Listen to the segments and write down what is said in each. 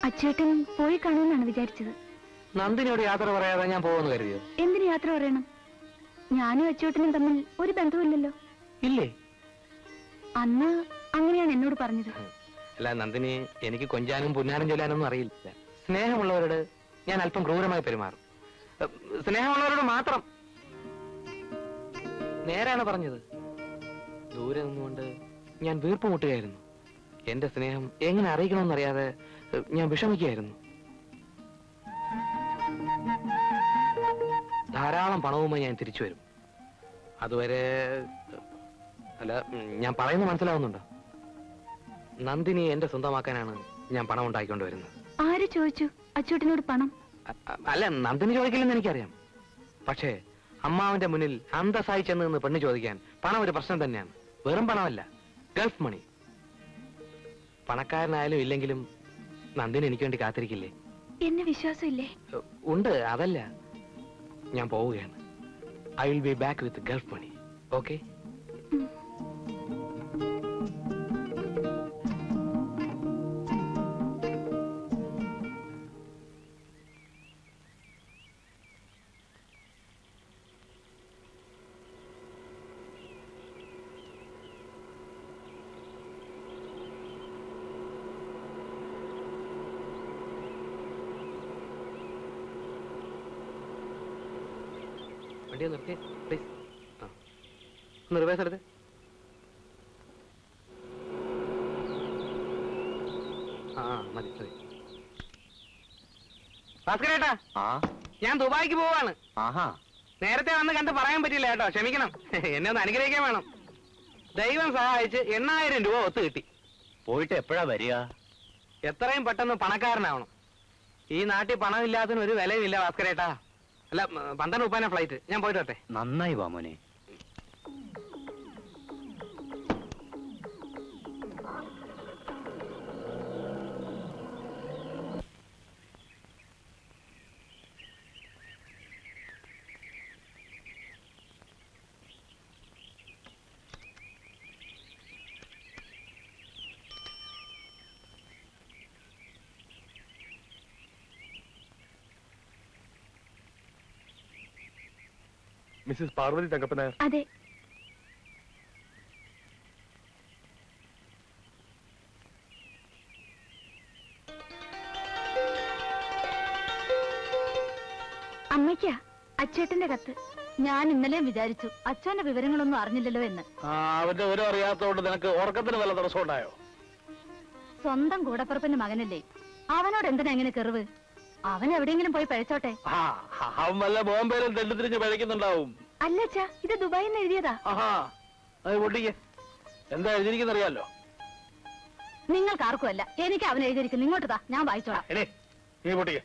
അച്ചേട്ടൻ പോയി കാണുമെന്നാണ് വിചാരിച്ചത് നന്ദിനിയോട് യാത്ര പറയാതെ ഞാൻ പോകുമെന്ന് കരുതിയോ എന്തിനു യാത്ര പറയണം ഞാനും അച്ചേട്ടനും തമ്മിൽ ഒരു ബന്ധവുമില്ലല്ലോ ഇല്ലേ അന്ന് അങ്ങനെയാണ് എന്നോട് പറഞ്ഞത് അല്ല നന്ദിനി എനിക്ക് കൊഞ്ചാനും പുന്നാനും ചൊല്ലാനൊന്നും അറിയില്ല സ്നേഹമുള്ളവരോട് ഞാൻ അല്പം ക്രൂരമായി പെരുമാറും ഏ, സ്നേഹമുള്ളവരോട് മാത്രം നേരാണ് പറഞ്ഞത് ദൂരെ നിന്നുകൊണ്ട് ഞാൻ വീർപ്പ് മുട്ടുകയായിരുന്നു എന്റെ സ്നേഹം എങ്ങനെ അറിയിക്കണമെന്നറിയാതെ ഏ, ഞാൻ വിഷമിക്കുകയായിരുന്നു ധാരാളം പണവുമായി ഞാൻ തിരിച്ചു വരും അതുവരെ അല്ല ഉം, ഞാൻ പറയുന്നത് മനസ്സിലാവുന്നുണ്ടോ നന്ദിനി എന്റെ സ്വന്തമാക്കാനാണ് ഞാൻ പണം ഉണ്ടാക്കിക്കൊണ്ട് വരുന്നത് ആര് ചോദിച്ചു അച്ചേട്ടനോട് പണം അ- അ- അല്ല നന്ദിനി ചോദിക്കില്ലെന്ന് എനിക്കറിയാം പക്ഷേ അമ്മാവന്റെ മുന്നിൽ അന്തസ്സായി ചെന്ന് നിന്ന് പെണ്ണ് ചോദിക്കാൻ പണം ഒരു പ്രശ്നം തന്നെയാണ് വെറും പണമല്ല ഗൾഫ് മണി പണക്കാരനായാലും ഇല്ലെങ്കിലും നന്ദിനി എനിക്ക് വേണ്ടി കാത്തിരിക്കില്ലേ എന്നെ വിശ്വാസമില്ലേ ഉ- ഉണ്ട് അതല്ല ഞാൻ പോവുകയാണ് I will be back with gulf money okay വണ്ടി ഒന്ന് നിർത്തിയേ പ്ലീസ് ആ ഒന്ന് റിവേഴ്സ് എടുത്ത് ആ ആ, മതി മതി ഭാസ്കരേട്ടാ ആ ഞാൻ ദുബായിക്ക് പോവാണ് ആഹാ നേരത്തെ വന്ന് കണ്ട് പറയാൻ പറ്റില്ല കേട്ടോ ക്ഷമിക്കണം എന്നെ ഒന്ന് അനുഗ്രഹിക്കാൻ വേണം ദൈവം സഹായിച്ച് എണ്ണായിരം രൂപ ഒത്തു കിട്ടി പോയിട്ട് എപ്പോഴാ വരിക എത്രയും പെട്ടെന്ന് പണക്കാരനാവണം ഈ നാട്ടിൽ പണമില്ലാത്തതിന് ഒരു വിലയുമില്ല ഭാസ്കരേട്ടാ അല്ല ഉം, പന്ത്രണ്ട് മുപ്പതിനാ ഫ്ലൈറ്റ് ഞാൻ പോയിട്ട് വരട്ടെ നന്നായി വാ മോനെ മിസ്സിസ് പാർവതി തങ്കപ്പനായർ അതെ അമ്മയ്ക്കാ അച്ചേട്ടന്റെ കത്ത് ഞാൻ ഇന്നലെ വിചാരിച്ചു അച്ഛന്റെ വിവരങ്ങളൊന്നും അറിഞ്ഞില്ലല്ലോ എന്ന് ആ അവന്റെ വിവരം അറിയാത്തതുകൊണ്ട് നിനക്ക് ഉറക്കത്തിന് വല്ല തടസ്സം ഉണ്ടായോ സ്വന്തം കൂടപ്പുറപ്പിന്റെ മകനല്ലേ അവനോട് എന്തിനാ ഇങ്ങനെ കെറിവ് അവൻ എവിടെയെങ്കിലും പോയി പഴച്ചോട്ടെ ആ അവൻ വല്ല ബോംബെയിലും തെണ്ടിത്തിരിഞ്ഞ് പഴയ്ക്കുന്നുണ്ടാവും അല്ല അച്ഛാ ഇത് ദുബായിൽ നിന്ന് എഴുതിയതാ ആഹാ അത് പൊട്ടിക്ക് എന്താ എഴുതിയിരിക്കുന്നറിയാലോ നിങ്ങൾക്ക് ആർക്കും അല്ല എനിക്ക് അവൻ എഴുതിയിരിക്കുന്നു ഇങ്ങോട്ട് താ ഞാൻ വായിച്ചോളാം എടേ നീ പൊട്ടിക്ക്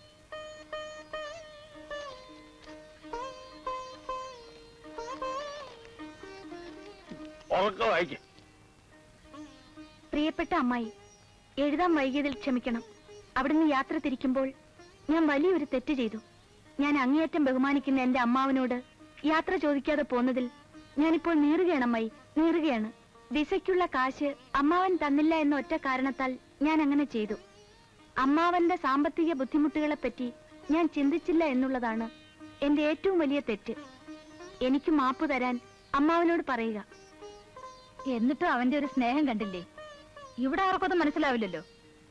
ഉറക്ക വായിക്കും പ്രിയപ്പെട്ട അമ്മായി എഴുതാൻ വൈകിയതിൽ ക്ഷമിക്കണം അവിടുന്ന് യാത്ര തിരിക്കുമ്പോൾ ഞാൻ വലിയൊരു തെറ്റ് ചെയ്തു ഞാൻ അങ്ങേയറ്റം ബഹുമാനിക്കുന്ന എന്റെ അമ്മാവനോട് യാത്ര ചോദിക്കാതെ പോന്നതിൽ ഞാനിപ്പോൾ നീറുകയാണ് അമ്മായി നീറുകയാണ് വിസയ്ക്കുള്ള കാശ് അമ്മാവൻ തന്നില്ല എന്ന ഒറ്റ കാരണത്താൽ ഞാൻ അങ്ങനെ ചെയ്തു അമ്മാവന്റെ സാമ്പത്തിക ബുദ്ധിമുട്ടുകളെ പറ്റി ഞാൻ ചിന്തിച്ചില്ല എന്നുള്ളതാണ് എന്റെ ഏറ്റവും വലിയ തെറ്റ് എനിക്ക് മാപ്പ് തരാൻ അമ്മാവനോട് പറയുക എന്നിട്ടും അവന്റെ ഒരു സ്നേഹം കണ്ടില്ലേ ഇവിടെ ആർക്കൊന്നും മനസ്സിലാവില്ലല്ലോ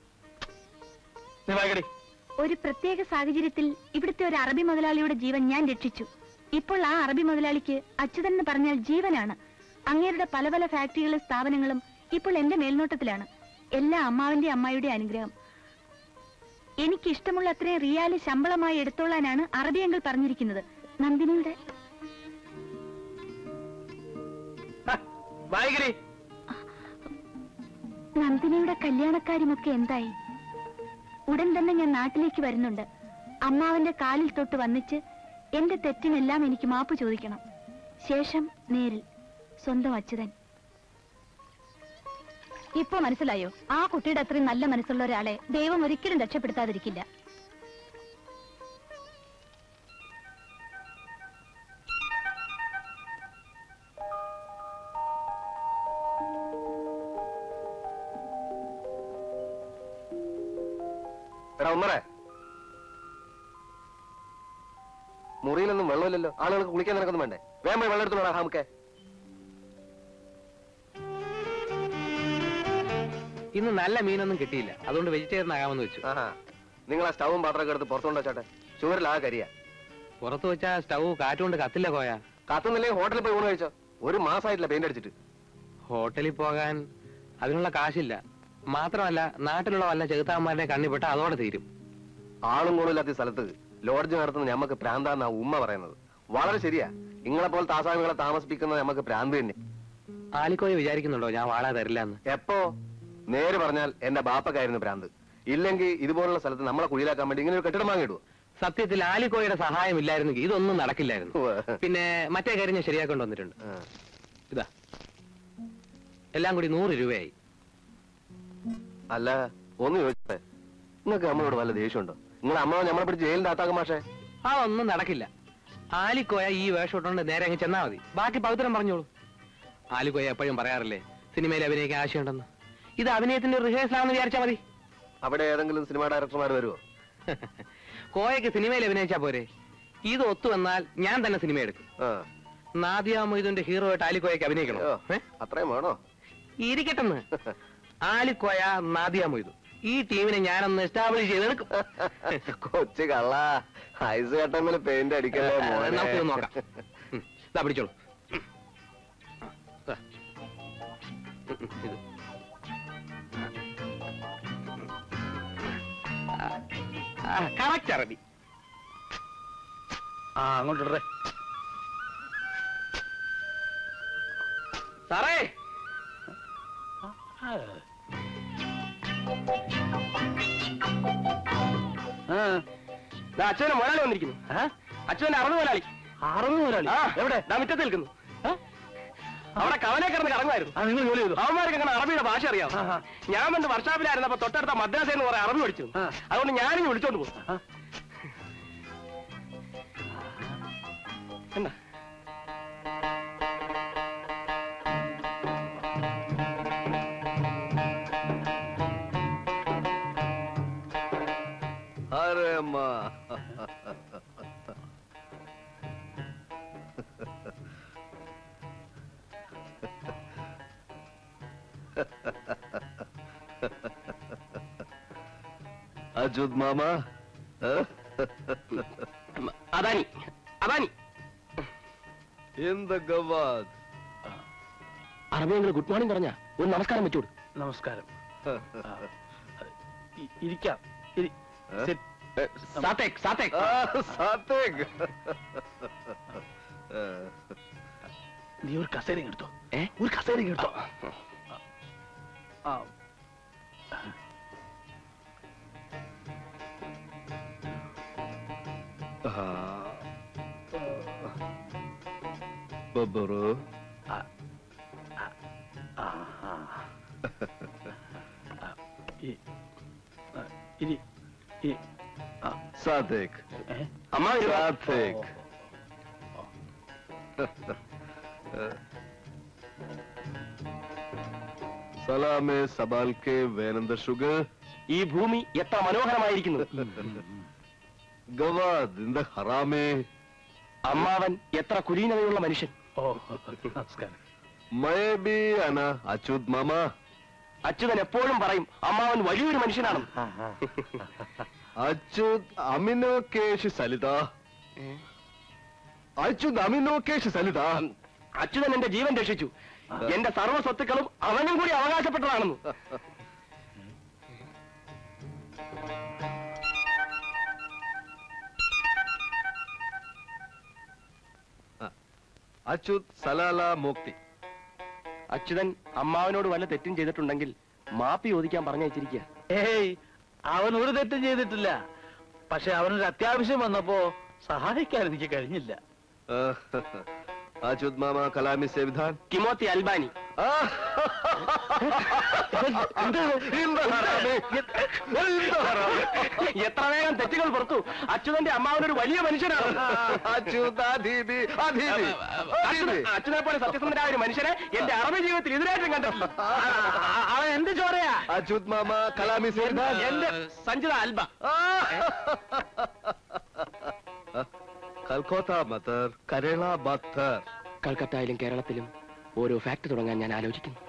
നീ വായിക്കടി ഒരു പ്രത്യേക സാഹചര്യത്തിൽ ഇവിടുത്തെ ഒരു അറബി മുതലാളിയുടെ ജീവൻ ഞാൻ രക്ഷിച്ചു ഇപ്പോൾ ആ അറബി മുതലാളിക്ക് അച്യുതൻ എന്ന് പറഞ്ഞാൽ ജീവനാണ് അങ്ങേരുടെ പല പല ഫാക്ടറികളും സ്ഥാപനങ്ങളും ഇപ്പോൾ എന്റെ മേൽനോട്ടത്തിലാണ് എല്ലാ അമ്മാവിന്റെ അമ്മായിയുടെ അനുഗ്രഹം എനിക്ക് ഇഷ്ടമുള്ള അത്രയും റിയാല് ശമ്പളമായി എടുത്തോളാനാണ് അറബിയങ്ങൾ പറഞ്ഞിരിക്കുന്നത് നന്ദിനിയുടെ ഹ, വായിക്കടി നന്ദിനിയുടെ കല്യാണക്കാര്യമൊക്കെ എന്തായി ഉടൻ തന്നെ ഞാൻ നാട്ടിലേക്ക് വരുന്നുണ്ട് അമ്മാവന്റെ കാലിൽ തൊട്ട് വന്നിച്ച് എന്റെ തെറ്റിനെല്ലാം എനിക്ക് മാപ്പ് ചോദിക്കണം ശേഷം നേരിൽ സ്വന്തം അച്യുതൻ ഇപ്പൊ മനസ്സിലായോ ആ കുട്ടിയുടെ അത്രയും നല്ല മനസ്സുള്ള ഒരാളെ ദൈവം ഒരിക്കലും രക്ഷപ്പെടുത്താതിരിക്കില്ല എടാ ഉമ്മറേ മുറിയിലൊന്നും വെള്ളമില്ലല്ലോ ആളുകൾക്ക് കുളിക്കാൻ നിനക്കൊന്നും വേണ്ടേ വേഗം പോയി വെള്ളം എടുത്തോളാ ഹാമുക്കെ ഇന്ന് നല്ല മീനൊന്നും കിട്ടിയില്ല അതുകൊണ്ട് വെജിറ്റേറിയൻ ആകാമെന്ന് വെച്ചു ആഹാ നിങ്ങൾ ആ സ്റ്റവും പാത്രമൊക്കെ എടുത്ത് പുറത്തുകൊണ്ട് വെച്ചോട്ടെ ചുവരിലാ കരിയ പുറത്ത് വെച്ചാ സ്റ്റൗ കാറ്റുകൊണ്ട് കത്തില്ല കോയ കത്തുന്നില്ലെങ്കിൽ ഹോട്ടലിൽ പോയി ഊണ് കഴിച്ചോ ഒരു മാസമായിട്ടില്ല പെയിന്റ് അടിച്ചിട്ട് ഹോട്ടലിൽ പോകാൻ അതിനുള്ള കാശില്ല മാത്രമല്ല നാട്ടിലുള്ള വല്ല ചെകുത്താന്മാരുടെ കണ്ണിപ്പെട്ട അതോടെ തീരും ആളും കൂടുതലാത്ത ഈ സ്ഥലത്ത് ലോഡ്ജ് നടത്തുന്ന ഞമ്മക്ക് പ്രാന്താന്നാ ഉമ്മ പറയുന്നത് വളരെ ശരിയാ നിങ്ങളെ പോലെ താസാമികളെ താമസിപ്പിക്കുന്നത് നമുക്ക് പ്രാന്ത് തന്നെ ആലിക്കോയെ വിചാരിക്കുന്നുണ്ടോ ഞാൻ വാള തരില്ല എന്ന് എപ്പോ നേര് പറഞ്ഞാൽ എന്റെ ബാപ്പക്കായിരുന്നു പ്രാന്ത് ഇല്ലെങ്കിൽ ഇതുപോലുള്ള സ്ഥലത്ത് നമ്മളെ കുഴിയിലാക്കാൻ വേണ്ടി ഇങ്ങനെ ഒരു കെട്ടിടം വാങ്ങിയിടുവോ സത്യത്തിൽ ആലിക്കോയുടെ സഹായം ഇല്ലായിരുന്നെങ്കിൽ ഇതൊന്നും നടക്കില്ലായിരുന്നു ഉവ്വ്. പിന്നെ മറ്റേ കാര്യം ഞാൻ ശരിയാക്കൊണ്ട് വന്നിട്ടുണ്ട് ഇതാ എല്ലാം കൂടി നൂറ് രൂപയായി അല്ല ഒന്ന് ചോദിച്ചേ നിങ്ങൾക്ക് നമ്മളോട് വല്ല ദേഷ്യമുണ്ടോ നിങ്ങൾ അമ്മ നമ്മളെ പിടിച്ച് ജയിലിന്റെ അകത്താക്കും മാഷേ അതൊന്നും നടക്കില്ല ആലിക്കോയ ഈ വേഷം ഇട്ടുകൊണ്ട് നേരെ അങ്ങ് ചെന്നാ മതി ബാക്കി പവിത്രം പറഞ്ഞോളൂ ആലിക്കോയ എപ്പോഴും പറയാറില്ലേ സിനിമയിൽ അഭിനയിക്കാൻ ആശയമുണ്ടെന്ന് ഇത് അഭിനയത്തിന്റെ റിഹേഴ്സൽ ആണെന്ന് വിചാരിച്ചാ മതി അവിടെ ഏതെങ്കിലും സിനിമ ഡയറക്ടർമാർ വരുമോ കോയക്ക് സിനിമയിൽ അഭിനയിച്ചാ പോരെ ഇത് ഒത്തു വന്നാൽ ഞാൻ തന്നെ സിനിമ എടുക്കും ആ നാദിയ മൊയ്തുന്റെ ഹീറോ ആയിട്ട് ആലിക്കോയക്ക് അഭിനയിക്കണം അയ്യോ, ഏ? അത്രയും വേണോ ഇരിക്കട്ടെന്ന് ആലിക്കോയ നാദിയ മൊയ്തു ഈ ടീമിനെ ഞാനൊന്ന് എസ്റ്റാബ്ലിഷ് ചെയ്തെടുക്കും കൊച്ചു കള്ള ഐസ് കട്ടമ്മിൽ പെയിന്റ് അടിക്കല്ലേ മോനെ. നമുക്ക് ഇത് നോക്കാം ഉം, ഇതാ പിടിച്ചോളൂ ഉം. ദാ. ഉം, ഉം, ഇത്. ആ, correct അറബി ആ അങ്ങോട്ട് ഇടറേ സാറേ ആ ദാ അച്ഛനെ മുതലാളി വന്നിരിക്കുന്നു അച്ഛന്റെ അറുപത് മുതലാളി അറുപത് മുതലാളി ആ, എവിടെ ദാ മുറ്റത്ത് നിൽക്കുന്നു അവിടെ കവലെ കിടന്ന് കറങ്ങുമായിരുന്നു ആ നിങ്ങൾ ജോലി ചെയ്തു അവന്മാർക്ക് അങ്ങനെ അറബിയുടെ ഭാഷ അറിയാം ആഹാ. ഞാൻ പണ്ട് വർഷാപ്പിലായിരുന്നപ്പോ തൊട്ടടുത്ത മദ്രാസ എന്ന് പറയാൻ അറബി പഠിച്ചു ആ. അതുകൊണ്ട് ഞാനിങ്ങ് വിളിച്ചോണ്ട് പോകും ആ. എന്താ അരെ അമ്മ അജുദ് മാമ അദാനി അദാനി എന്ത ഗവാദ് അറബിയെങ്കിൽ ഗുഡ് മോർണിംഗ് പറഞ്ഞ ഒരു നമസ്കാരം വെച്ചോട് നമസ്കാരം ആ, ഇ- ഇരിക്കാം ഇരി- ഏ? sit. സാത്തേക് സാത്തേക് സാത്തേക് നീ ഒരു കസേര എടുത്തോ ഏ? ഒരു കസേര എടുത്തോ ആ ബബറു ആഹാ. ആ, ഇ- ആ, ഇരി ഇ- ആ, സാത്തേക് ഏ? അമ്മ വരുവാ. സാത്തേക് സലാമെ സബാൽക്കെ വേനന്ദ ഷുഗർ ഈ ഭൂമി എത്ര മനോഹരമായിരിക്കുന്നു ഗവാദ് ഇന്ത ഹറാമേ അമ്മാവൻ എത്ര കുലീനതയുള്ള മനുഷ്യൻ ഓ നമസ്കാരം മയ ബി അന അച്യുത് മാമ അച്യുതൻ എപ്പോഴും പറയും അമ്മാവൻ വലിയൊരു മനുഷ്യനാണ് അച്യുത് അമിനോ കേശ് സലിത അച്യുത് അമിനോ കേശ് സലിത അച്യുതൻ എന്റെ ജീവൻ രക്ഷിച്ചു എന്റെ സർവ്വ സ്വത്തുക്കളും അവനും കൂടി അവകാശപ്പെട്ടതാണെന്ന് അച്യുത് സലാല മോക്തി അച്യുതൻ അമ്മാവനോട് വല്ല തെറ്റും ചെയ്തിട്ടുണ്ടെങ്കിൽ മാപ്പി ചോദിക്കാൻ പറഞ്ഞയച്ചിരിക്കുക ഏയ് അവൻ ഒരു തെറ്റും ചെയ്തിട്ടില്ല പക്ഷെ അവനൊരു അത്യാവശ്യം വന്നപ്പോ സഹായിക്കാൻ എനിക്ക് കഴിഞ്ഞില്ല അച്യുത് മാമ കലാമി സേവിധാൻ കിമോത്തി അൽബാനി എത്ര വേഗം തെറ്റുകൾ പുറത്തു അച്യുതന്റെ അമ്മാവനൊരു വലിയ മനുഷ്യനാണ് അച്യുതാധീതി അധീതി അച്യുത- അച്യുതനെ പോലെ സത്യസന്ധനായ ഒരു മനുഷ്യനെ എന്റെ അറബി ജീവിതത്തിൽ ഇതിനായിട്ടും കണ്ടിട്ടില്ല അവൻ എന്ത് ചോരയാ അച്യുത് മാമ കലാമി സേവിധാൻ എന്റെ സഞ്ജിത അൽബ കൽക്കോത്ത മത്തർ കരള ബത്തർ കൽക്കത്തയിലും കേരളത്തിലും ഓരോ ഫാക്ടറി തുടങ്ങാൻ ഞാൻ ആലോചിക്കുന്നു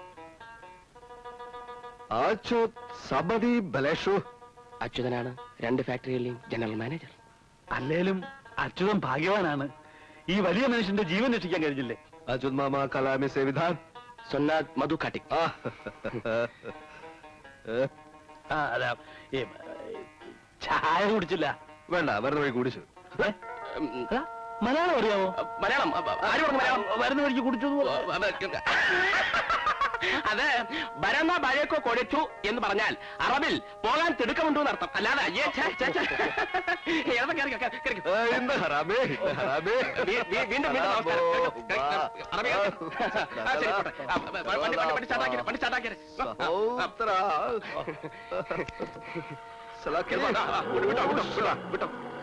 അച്യുത് സബതി ബലേഷു അച്യുതനാണ് രണ്ട് ഫാക്ടറികളിലെയും ജനറൽ മാനേജർ അല്ലേലും അച്യുതൻ ഭാഗ്യവാനാണ് ഈ വലിയ മനുഷ്യന്റെ ജീവൻ രക്ഷിക്കാൻ കഴിഞ്ഞില്ലേ അച്യുത് മാമ കലാമി സേവിധാൻ സൊന്നാദ് മധു കാട്ടിക് ആ. ആ അല്ല ഈ, ചായ കുടിച്ചില്ല വേണ്ട വരുന്ന വഴി കുടിച്ചു ഏ? അല്ല, മലയാളം അറിയാമോ മലയാളം ആര് പറഞ്ഞു മലയാളം വരുന്ന വഴിക്ക് കുടിച്ചു അത് ബരന്ന ബഴക്കോ കൊഴച്ചു എന്ന് പറഞ്ഞാൽ അറബിൽ പോകാൻ തിടുക്കമുണ്ടോ എന്നർത്ഥം അല്ലാതെ അയ്യേ ഛേ, ഛേ, ഛേ. ഏതാ കേറി, കേറി, കേറി. ഏ, ഇന്ന് ഹറാമേ ഇന്ന് ഹറാമേ വീ- വീ- വീണ്ടും വീണ്ടും നമസ്കാരം. കേറി, കേറി. അറബി കേറി. ആ, ശരി, പോട്ടെ. ആ, വണ്ടി വണ്ടി വണ്ടി സ്റ്റാർട്ടാക്കി വണ്ടി സ്റ്റാർട്ടാക്കി സഹോദരാ. സലാക്കി. വിട്ടോ വിട്ടോ വിട്ടോ വിട്ടോ